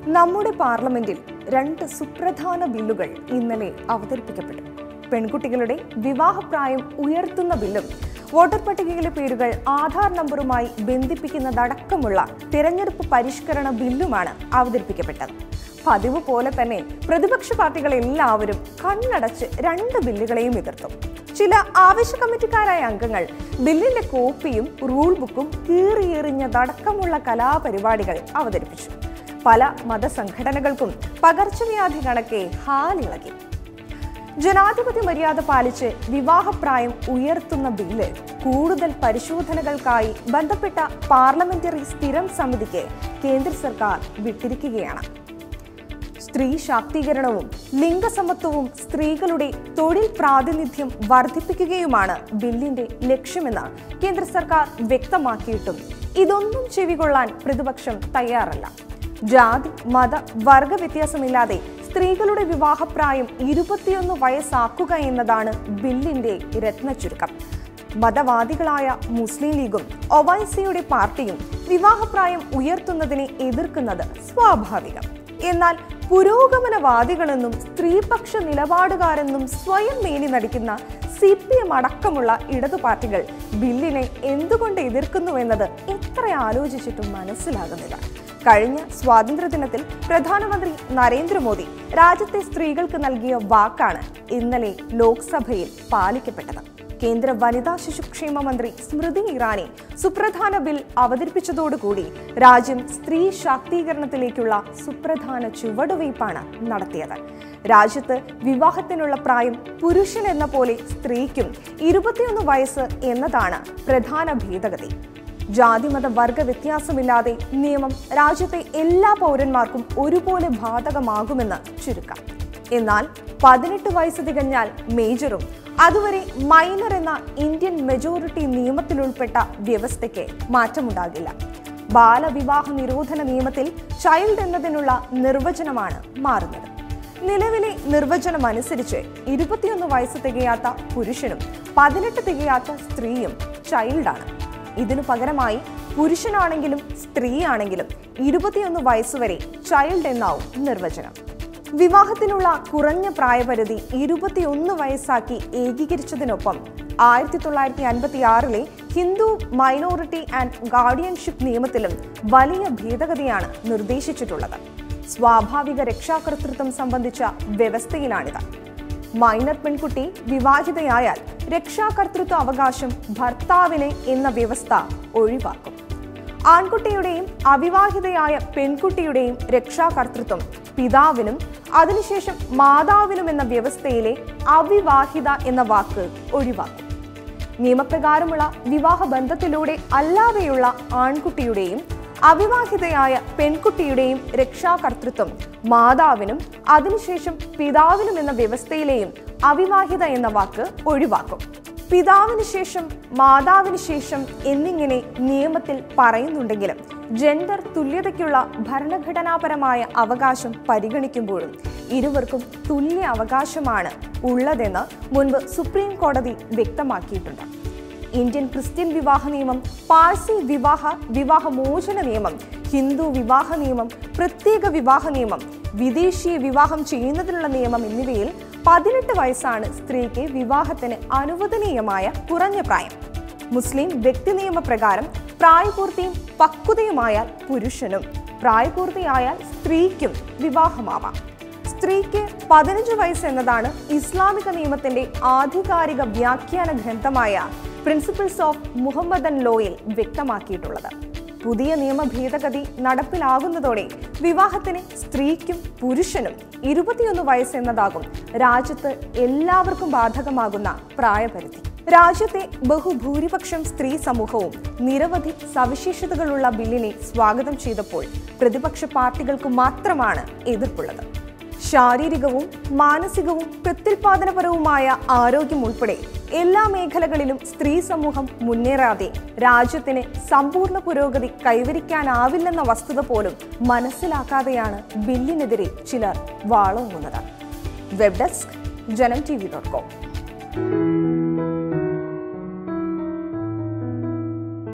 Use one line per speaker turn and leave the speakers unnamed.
നമ്മുടെ പാർലമെന്റിൽ രണ്ട് സുപ്രധാന ബില്ലുകൾ ഇന്നലെ അവതരിപ്പിക്കപ്പെട്ടു പെൺകുട്ടികളുടെ വിവാഹപ്രായം ഉയർത്തുന്ന ബില്ലും വോട്ടർ പട്ടികയിലെ പേരുകൾ ആധാർ നമ്പറുമായി ബന്ധിപ്പിക്കുന്നതടക്കമുള്ള തിരഞ്ഞെടുപ്പ് പരിഷ്കരണ ബില്ലുമാണ് അവതരിപ്പിക്കപ്പെട്ടത് പതിവ് പോലെ തന്നെ പ്രതിപക്ഷ പാർട്ടികൾ എല്ലാവരും കണ്ണടച്ച് രണ്ട് ബില്ലുകളെയും എതിർത്തു ചില ആവശ്യ കമ്മിറ്റിക്കാരായ അംഗങ്ങൾ ബില്ലിന്റെ കോപ്പിയും റൂൾ ബുക്കും കീറിയെറിഞ്ഞതടക്കമുള്ള കലാപരിപാടികൾ അവതരിപ്പിച്ചു പല മതസംഘടനകൾക്കും പകർച്ചവ്യാധി കണക്കെ ഹാലിളകി ജനാധിപത്യ മര്യാദ പാലിച്ച് വിവാഹപ്രായം ഉയർത്തുന്ന ബില്ല് കൂടുതൽ പരിശോധനകൾക്കായി ബന്ധപ്പെട്ട പാർലമെന്ററി സ്ഥിരം സമിതിക്ക് കേന്ദ്ര സർക്കാർ വിട്ടിരിക്കുകയാണ് സ്ത്രീ ശാക്തീകരണവും ലിംഗസമത്വവും സ്ത്രീകളുടെ തൊഴിൽ പ്രാതിനിധ്യം വർദ്ധിപ്പിക്കുകയുമാണ് ബില്ലിന്റെ ലക്ഷ്യമെന്ന് കേന്ദ്ര സർക്കാർ വ്യക്തമാക്കിയിട്ടും ഇതൊന്നും ചെവികൊള്ളാൻ പ്രതിപക്ഷം തയ്യാറല്ല ജാതി മത വർഗ വ്യത്യാസമില്ലാതെ സ്ത്രീകളുടെ വിവാഹപ്രായം ഇരുപത്തിയൊന്ന് വയസ്സാക്കുക എന്നതാണ് ബില്ലിന്റെ രത്നചുരുക്കം മതവാദികളായ മുസ്ലിം ലീഗും ഒവൈസിയുടെ പാർട്ടിയും വിവാഹപ്രായം ഉയർത്തുന്നതിനെ എതിർക്കുന്നത് സ്വാഭാവികം എന്നാൽ പുരോഗമനവാദികളെന്നും സ്ത്രീപക്ഷ നിലപാടുകാരെന്നും സ്വയം മേനി നടിക്കുന്ന സി പി എം അടക്കമുള്ള ഇടതു പാർട്ടികൾ ബില്ലിനെ എന്തുകൊണ്ട് എതിർക്കുന്നുവെന്നത് എത്ര ആലോചിച്ചിട്ടും മനസ്സിലാകുന്നില്ല കഴിഞ്ഞ സ്വാതന്ത്ര്യദിനത്തിൽ പ്രധാനമന്ത്രി നരേന്ദ്രമോദി രാജ്യത്തെ സ്ത്രീകൾക്ക് നൽകിയ വാക്കാണ് ഇന്നലെ ലോക്സഭയിൽ പാലിക്കപ്പെട്ടത് കേന്ദ്ര വനിതാ ശിശുക്ഷേമ മന്ത്രി സ്മൃതി ഇറാനി സുപ്രധാന ബിൽ അവതരിപ്പിച്ചതോടുകൂടി രാജ്യം സ്ത്രീ ശാക്തീകരണത്തിലേക്കുള്ള സുപ്രധാന ചുവടുവയ്പ്പാണ് നടത്തിയത് രാജ്യത്ത് വിവാഹത്തിനുള്ള പ്രായം പുരുഷൻ എന്ന പോലെ സ്ത്രീക്കും ഇരുപത്തിയൊന്ന് വയസ്സ് എന്നതാണ് പ്രധാന ഭേദഗതി ജാതിമത വർഗ വ്യത്യാസമില്ലാതെ നിയമം രാജ്യത്തെ എല്ലാ പൗരന്മാർക്കും ഒരുപോലെ ബാധകമാകുമെന്ന് ചുരുക്കം എന്നാൽ പതിനെട്ട് വയസ്സ് തികഞ്ഞാൽ മേജറും അതുവരെ മൈനർ എന്ന ഇന്ത്യൻ മെജോറിറ്റി നിയമത്തിലുൾപ്പെട്ട വ്യവസ്ഥയ്ക്ക് മാറ്റമുണ്ടാകില്ല ബാലവിവാഹ നിരോധന നിയമത്തിൽ ചൈൽഡ് എന്നതിനുള്ള നിർവചനമാണ് മാറുന്നത് നിലവിലെ നിർവചനം അനുസരിച്ച് ഇരുപത്തിയൊന്ന് വയസ്സ് തികയാത്ത പുരുഷനും പതിനെട്ട് തികയാത്ത സ്ത്രീയും ചൈൽഡാണ് ഇതിനു പകരമായി പുരുഷനാണെങ്കിലും സ്ത്രീയാണെങ്കിലും ഇരുപത്തിയൊന്ന് വയസ്സുവരെ ചൈൽഡ് എന്നാവും നിർവചനം വിവാഹത്തിനുള്ള കുറഞ്ഞ പ്രായപരിധി ഇരുപത്തിയൊന്ന് വയസ്സാക്കി ഏകീകരിച്ചതിനൊപ്പം ആയിരത്തി തൊള്ളായിരത്തി അൻപത്തി ആറിലെ ഹിന്ദു മൈനോറിറ്റി ആൻഡ് ഗാർഡിയൻഷിപ്പ് നിയമത്തിലും വലിയ ഭേദഗതിയാണ് നിർദ്ദേശിച്ചിട്ടുള്ളത് സ്വാഭാവിക രക്ഷാകർതൃത്വം സംബന്ധിച്ച വ്യവസ്ഥയിലാണിത് മൈനർ പെൺകുട്ടി വിവാഹിതയായാൽ രക്ഷാകർതൃത്വ അവകാശം ഭർത്താവിന് എന്ന വ്യവസ്ഥ ഒഴിവാക്കും ആൺകുട്ടിയുടെയും അവിവാഹിതയായ പെൺകുട്ടിയുടെയും രക്ഷാകർതൃത്വം പിതാവിനും അതിനുശേഷം മാതാവിനും എന്ന വ്യവസ്ഥയിലെ അവിവാഹിത എന്ന വാക്ക് ഒഴിവാക്കും നിയമപ്രകാരമുള്ള വിവാഹ ബന്ധത്തിലൂടെ അല്ലാതെയുള്ള ആൺകുട്ടിയുടെയും അവിവാഹിതയായ പെൺകുട്ടിയുടെയും രക്ഷാകർതൃത്വം മാതാവിനും അതിനുശേഷം പിതാവിനും എന്ന വ്യവസ്ഥയിലെയും അവിവാഹിത എന്ന വാക്ക് ഒഴിവാക്കും പിതാവിന് ശേഷം മാതാവിന് ശേഷം എന്നിങ്ങനെ നിയമത്തിൽ പറയുന്നുണ്ടെങ്കിലും ജെൻഡർ തുല്യതയ്ക്കുള്ള ഭരണഘടനാപരമായ അവകാശം പരിഗണിക്കുമ്പോഴും ഇരുവർക്കും തുല്യ അവകാശമാണ് ഉള്ളതെന്ന് മുൻപ് സുപ്രീം കോടതി വ്യക്തമാക്കിയിട്ടുണ്ട് ഇന്ത്യൻ ക്രിസ്ത്യൻ വിവാഹ നിയമം പാഴ്സി വിവാഹ വിവാഹമോചന നിയമം ഹിന്ദു വിവാഹ നിയമം പ്രത്യേക വിവാഹ നിയമം വിദേശീയ വിവാഹം ചെയ്യുന്നതിനുള്ള നിയമം എന്നിവയിൽ പതിനെട്ട് വയസ്സാണ് സ്ത്രീക്ക് വിവാഹത്തിന് അനുവദനീയമായ കുറഞ്ഞ പ്രായം മുസ്ലിം വ്യക്തി നിയമപ്രകാരം പ്രായപൂർത്തിയും പക്വതയുമായാൽ പുരുഷനും പ്രായപൂർത്തിയായാൽ സ്ത്രീക്കും വിവാഹമാവാം സ്ത്രീക്ക് പതിനഞ്ച് വയസ്സ് എന്നതാണ് ഇസ്ലാമിക നിയമത്തിന്റെ ആധികാരിക വ്യാഖ്യാന ഗ്രന്ഥമായ പ്രിൻസിപ്പിൾസ് ഓഫ് മുഹമ്മദൻ ലോയിൽ വ്യക്തമാക്കിയിട്ടുള്ളത് പുതിയ നിയമ ഭേദഗതി നടപ്പിലാകുന്നതോടെ വിവാഹത്തിന് സ്ത്രീക്കും പുരുഷനും ഇരുപത്തിയൊന്ന് വയസ്സ് എന്നതാകും രാജ്യത്ത് എല്ലാവർക്കും ബാധകമാകുന്ന പ്രായപരിധി രാജ്യത്തെ ബഹുഭൂരിപക്ഷം സ്ത്രീ സമൂഹവും നിരവധി സവിശേഷതകളുള്ള ബില്ലിനെ സ്വാഗതം ചെയ്തപ്പോൾ പ്രതിപക്ഷ പാർട്ടികൾക്ക് മാത്രമാണ് എതിർപ്പുള്ളത് ശാരീരികവും മാനസികവും പ്രത്യുൽപാദനപരവുമായ ആരോഗ്യം ഉൾപ്പെടെ എല്ലാ മേഖലകളിലും സ്ത്രീ സമൂഹം മുന്നേറാതെ രാജ്യത്തിന് സമ്പൂർണ്ണ പുരോഗതി കൈവരിക്കാനാവില്ലെന്ന വസ്തുത പോലും മനസ്സിലാക്കാതെയാണ് ബില്ലിനെതിരെ ചിലർ വാളോങ്ങുന്നത് web desk Janam T V dot com